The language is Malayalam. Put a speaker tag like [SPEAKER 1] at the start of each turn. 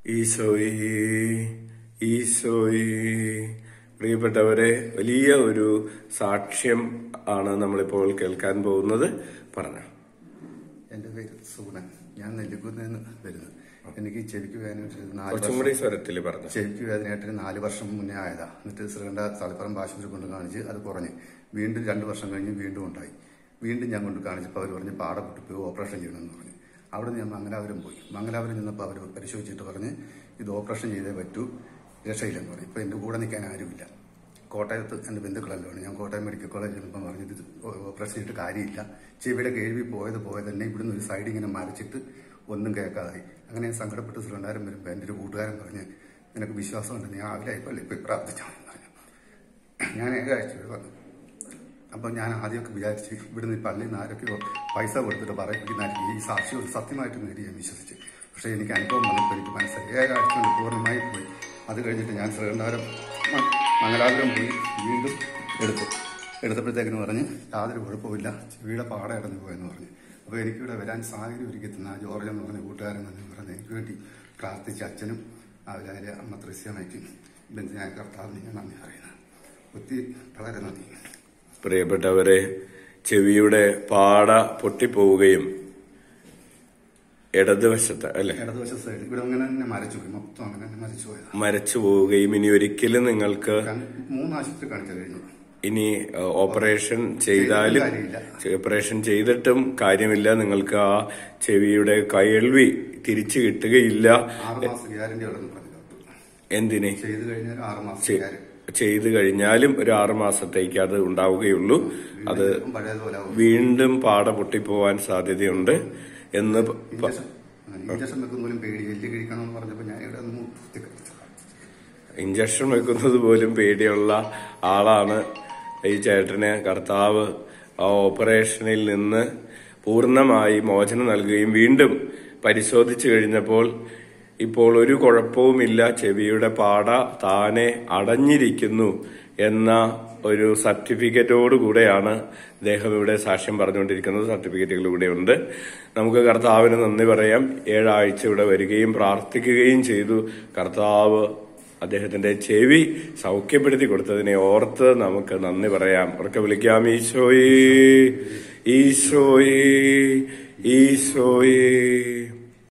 [SPEAKER 1] ഈശോയേ ഈശോയേ പ്രിയപ്പെട്ടവരെ വലിയ ഒരു സാക്ഷ്യം ആണ് നമ്മളിപ്പോൾ കേൾക്കാൻ പോകുന്നത് പറഞ്ഞു
[SPEAKER 2] എൻ്റെ പേര് സൂണൻ ഞാൻ നെല്ലിക്കുന്നിൽ നിന്ന് വരുന്നത് എനിക്ക് ചെവിക്ക് വേദനയായിട്ട് നാല്
[SPEAKER 1] കുറച്ചും
[SPEAKER 2] വർഷം
[SPEAKER 1] കൂടി സ്വരത്തിൽ പറഞ്ഞു
[SPEAKER 2] ചെവിക്ക് വേദനയായിട്ട് നാല് വർഷം മുന്നേ ആയതാ എന്നിട്ട് ശ്രീകണ്ഠ തളിപ്പറമ്പ് ആശുപത്രി കൊണ്ട് കാണിച്ച് അത് കുറഞ്ഞ് വീണ്ടും രണ്ട് വർഷം കഴിഞ്ഞ് വീണ്ടും ഉണ്ടായി വീണ്ടും ഞാൻ കൊണ്ട് കാണിച്ചപ്പോൾ അവർ പറഞ്ഞ് പാട പൊട്ടിപ്പോയി ഓപ്പറേഷൻ ചെയ്യണമെന്ന് പറഞ്ഞു അവിടെ ഞാൻ മംഗലാപുരം പോയി മംഗലാപുരം ചെന്നപ്പോൾ അവർ പരിശോധിച്ചിട്ട് പറഞ്ഞ് ഇത് ഓപ്പറേഷൻ ചെയ്തേ പറ്റൂ രക്ഷയില്ലെന്ന് പറഞ്ഞു ഇപ്പം എൻ്റെ കൂടെ നിൽക്കാൻ ആരുമില്ല കോട്ടയത്ത് എൻ്റെ ബന്ധുക്കളല്ലാണ് ഞാൻ കോട്ടയം മെഡിക്കൽ കോളേജിൽ ചെന്നപ്പോൾ പറഞ്ഞു ഇത് ഓപ്പറേഷൻ ചെയ്തിട്ട് കാര്യമില്ല ചെവിയുടെ കേൾവി പോയത് പോയത് തന്നെ ഇവിടുന്ന് ഒരു സൈഡ് ഇങ്ങനെ മരച്ചിട്ട് ഒന്നും കേൾക്കാതായി അങ്ങനെ ഞാൻ സങ്കടപ്പെട്ട് ശ്രീണ്ടാരം വരുമ്പോൾ എൻ്റെ ഒരു കൂട്ടുകാരൻ പറഞ്ഞ് നിനക്ക് വിശ്വാസമുണ്ട് നീ ആവിലായിപ്പല്ലേ ഇപ്പോൾ പ്രാർത്ഥിച്ചാൽ മതി" എന്ന് പറഞ്ഞു ഞാൻ ഏകാഴ്ച ഇവിടെ വന്നു അപ്പം ഞാൻ ആദ്യമൊക്കെ വിചാരിച്ച് ഇവിടുന്ന് ഈ പള്ളിയിൽ നിന്ന് ആരൊക്കെയോ പൈസ കൊടുത്തിട്ട് പറയിപ്പിക്കുന്നതായിരിക്കും ഈ സാക്ഷ്യം സത്യമായിട്ട് നേടി ഞാൻ വിശ്വസിച്ച് പക്ഷേ എനിക്ക് അനുഭവം വന്നപ്പോൾ എനിക്ക് മനസ്സിലായി ഏകാഴ്ച കൊണ്ട് പൂർണ്ണമായി പോയി അത് കഴിഞ്ഞിട്ട് ഞാൻ ശ്രീകണ്ഠാപുരം മ- മംഗലാപുരം പോയി വീണ്ടും എടുത്തു എടുത്തപ്പോഴത്തേക്കിന് പറഞ്ഞ് യാതൊരു കുഴപ്പമില്ല ചെവിയുടെ പാട അടഞ്ഞു പോയെന്ന് പറഞ്ഞു അപ്പോൾ എനിക്കിവിടെ വരാൻ സാഹചര്യം ഒരുക്കി തന്ന ആ ജോർജ് എന്ന് പറഞ്ഞ കൂട്ടുകാരൻ എന്ന് പറഞ്ഞ് എനിക്ക് വേണ്ടി പ്രാർത്ഥിച്ച അച്ഛനും അവരായ അമ്മ ത്രസ്യമയ്ക്കും ബന്ധുനായ കർത്താവിന് ഞാൻ നന്ദി പറയുന്നത് ഒത്തിരി വളരെ നന്ദി
[SPEAKER 1] പ്രിയപ്പെട്ടവരെ ചെവിയുടെ പാട പൊട്ടിപ്പോവുകയും ഇടതുവശത്ത് അല്ലെ
[SPEAKER 2] ഇടതുവശ സൈഡ് ഇവിടെ അങ്ങനെ തന്നെ മരച്ചു പോയി മൊത്തം അങ്ങനെ തന്നെ മരിച്ചു പോയതാണ്
[SPEAKER 1] മരച്ചു പോവുകയും ഇനി ഒരിക്കലും നിങ്ങൾക്ക്
[SPEAKER 2] കാരണം മൂന്ന് ആശുപത്രി കാണിച്ചു കഴിഞ്ഞു
[SPEAKER 1] ഇനി ഏഹ്, ഓപ്പറേഷൻ ചെയ്താലും
[SPEAKER 2] കാര്യമില്ല.
[SPEAKER 1] ഓപ്പറേഷൻ ചെയ്തിട്ടും കാര്യമില്ല നിങ്ങൾക്ക് ആ ചെവിയുടെ കേൾവി തിരിച്ചു കിട്ടുകയില്ല
[SPEAKER 2] ആറ് മാസം ഗ്യാരണ്ടി ഉള്ളതെന്ന് പറഞ്ഞു ഡോക്ടർ
[SPEAKER 1] എന്തിന്
[SPEAKER 2] ചെയ്ത് കഴിഞ്ഞാൽ ആറ് മാസം
[SPEAKER 1] ചെ-
[SPEAKER 2] ഗ്യാരണ്ടി
[SPEAKER 1] ചെയ്തു കഴിഞ്ഞാലും ഒരു ആറു മാസത്തേക്ക് അത് ഉണ്ടാവുകയുള്ളൂ അത്
[SPEAKER 2] വീണ്ടും പഴയതുപോലെ ആവും
[SPEAKER 1] വീണ്ടും പാട പൊട്ടിപ്പോവാൻ സാധ്യതയുണ്ട് എന്ന് പ- പ-
[SPEAKER 2] ഇഞ്ചക്ഷൻ ഇഞ്ചക്ഷൻ വെക്കുന്ന പോലും പേടി എല്ല് കഴിക്കണമെന്ന് പറഞ്ഞപ്പോൾ ഞാൻ ഇവിടെ ഒന്ന് കുത്തിക്കടിച്ചു
[SPEAKER 1] ഇഞ്ചക്ഷൻ വെക്കുന്നത് പോലും പേടിയുള്ള ആളാണ് ഈ ചേട്ടന് കർത്താവ് ആ ഓപ്പറേഷനിൽ നിന്ന് പൂർണ്ണമായി മോചനം നൽകുകയും വീണ്ടും പരിശോധിച്ചു കഴിഞ്ഞപ്പോൾ ഇപ്പോൾ ഒരു കുഴപ്പവുമില്ല ചെവിയുടെ പാട താനെ അടഞ്ഞിരിക്കുന്നു എന്ന ഒരു സർട്ടിഫിക്കറ്റോട് കൂടെയാണ് അദ്ദേഹം ഇവിടെ സാക്ഷ്യം പറഞ്ഞുകൊണ്ടിരിക്കുന്നത് സർട്ടിഫിക്കറ്റുകൾ ഇവിടെ ഉണ്ട് നമുക്ക് കർത്താവിന് നന്ദി പറയാം ഏഴാഴ്ച ഇവിടെ വരികയും പ്രാർത്ഥിക്കുകയും ചെയ്തു കർത്താവ് അദ്ദേഹത്തിന്റെ ചെവി സൗഖ്യപ്പെടുത്തി കൊടുത്തതിനെ ഓർത്ത് നമുക്ക് നന്ദി പറയാം ഉറക്കെ വിളിക്കാം ഈശോയേ ഈശോയേ ഈശോയേ